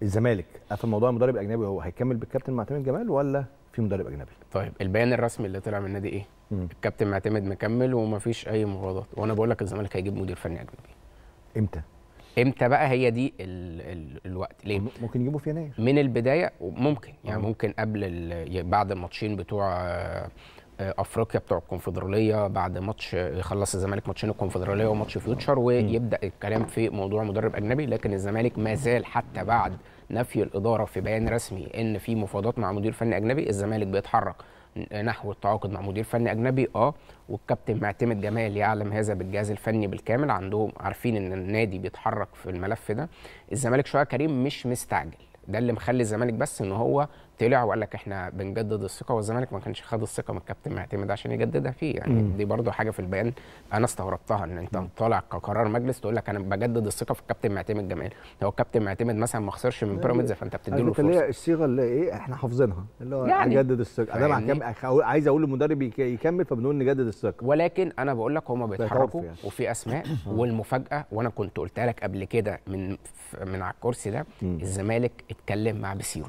الزمالك قفل موضوع المدرب الاجنبي هو هيكمل بالكابتن معتمد جمال ولا في مدرب اجنبي طيب البيان الرسمي اللي طلع من النادي ايه مم. الكابتن معتمد مكمل ومفيش اي مفاوضات وانا بقول لك الزمالك هيجيب مدير فني اجنبي امتى امتى بقى هي دي ال ال الوقت ليه م- ممكن يجيبوا في يناير من البدايه ممكن يعني آه. ممكن قبل ال- بعد الماتشين بتوع آه، آه، افريقيا بتوع الكونفدراليه بعد ماتش آه، يخلص الزمالك ماتشين الكونفدراليه وماتش فيوتشر ويبدا الكلام في موضوع مدرب اجنبي لكن الزمالك ما زال حتى بعد نفي الاداره في بيان رسمي ان في مفاوضات مع مدير فني اجنبي الزمالك بيتحرك نحو التعاقد مع مدير فني اجنبي اه والكابتن معتمد جمال يعلم هذا بالجهاز الفني بالكامل عندهم عارفين ان النادي بيتحرك في الملف ده الزمالك شويه كريم مش مستعجل ده اللي مخلي الزمالك بس ان هو طلع وقال لك احنا بنجدد الثقه والزمالك ما كانش خد الثقه من الكابتن معتمد عشان يجددها فيه يعني مم. دي برضو حاجه في البيان انا استغربتها ان انت طالع كقرار مجلس تقول لك انا بجدد الثقه في الكابتن معتمد جمال هو الكابتن معتمد مثلا ما خسرش من بيراميدز فانت بتدي له عارف اللي فرصه هي الصيغه اللي ايه احنا حافظينها اللي هو يعني. نجدد الثقه انا فاهمني؟ مع كام- عايز اقول للمدرب يك- يكمل فبنقول نجدد الثقه ولكن انا بقول لك هما بيتعرفوا بيتحركوا يعني. وفي اسماء والمفاجاه وانا كنت قلتها لك قبل كده من ف- من على الكرسي ده مم. الزمالك اتكلم مع بيسيرو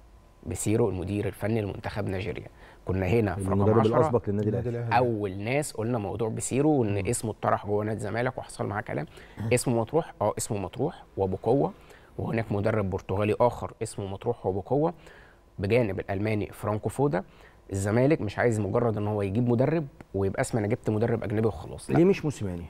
بيسيرو المدير الفني لمنتخب نيجيريا كنا هنا في رقم المدرب 10 الاسبق للنادي الاهلي اول ناس قلنا موضوع بيسيرو وان اسمه اتطرح جوه نادي الزمالك وحصل معاه كلام اسمه مطروح اه اسمه مطروح وبقوه وهناك مدرب برتغالي اخر اسمه مطروح وبقوه بجانب الالماني فرانكو فودا الزمالك مش عايز مجرد ان هو يجيب مدرب ويبقى اسم انا جبت مدرب اجنبي وخلاص لا ليه مش موسيماني؟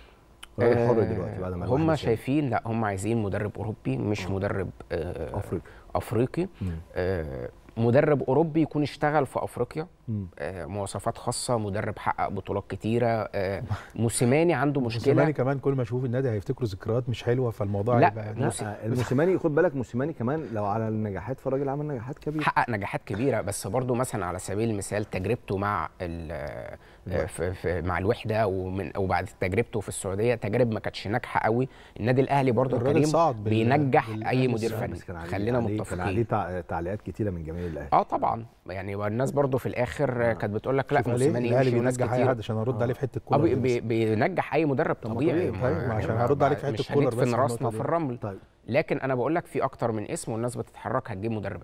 راجل حر دلوقتي بعد ما هم الواحد شايفين لا هم عايزين مدرب اوروبي مش مدرب آه افريقي افريقي مم. آه مدرب اوروبي يكون اشتغل في افريقيا مم. آه مواصفات خاصه مدرب حقق بطولات كتيره آه موسيماني عنده موسيماني مشكله كمان كل ما يشوف النادي هيفتكروا ذكريات مش حلوه فالموضوع لا، هيبقى لا. موسي- لا الموسيماني خد بالك موسيماني كمان لو على النجاحات فالراجل عمل نجاحات كبيره حقق نجاحات كبيره بس برضه مثلا على سبيل المثال تجربته مع ال- آه، في في مع الوحده ومن وبعد تجربته في السعوديه تجارب ما كانتش ناجحه قوي النادي الاهلي برضه الراجل كريم صعد بال- بينجح بال- اي مدير بس فني كان عليه- خلينا عليه- كان عليه متفقين تع- تعليقات كتيره من جماهير الاهلي اه طبعا يعني والناس برضه في الاخر كانت بتقول لك لا شوف عليه، موسيماني الاهلي يمشي وناس بينجح اي كتير حد عشان ارد عليه في حته اه كولر بي- دي بي- بس. بينجح اي مدرب طبيعي طبيعي، طيب، ما- عشان ما- هرد عليك في مش حتة كولر هندفن بس في راسنا النقطة في دي. الرمل طيب لكن انا بقول لك في اكتر من اسم والناس بتتحرك هتجيب مدرب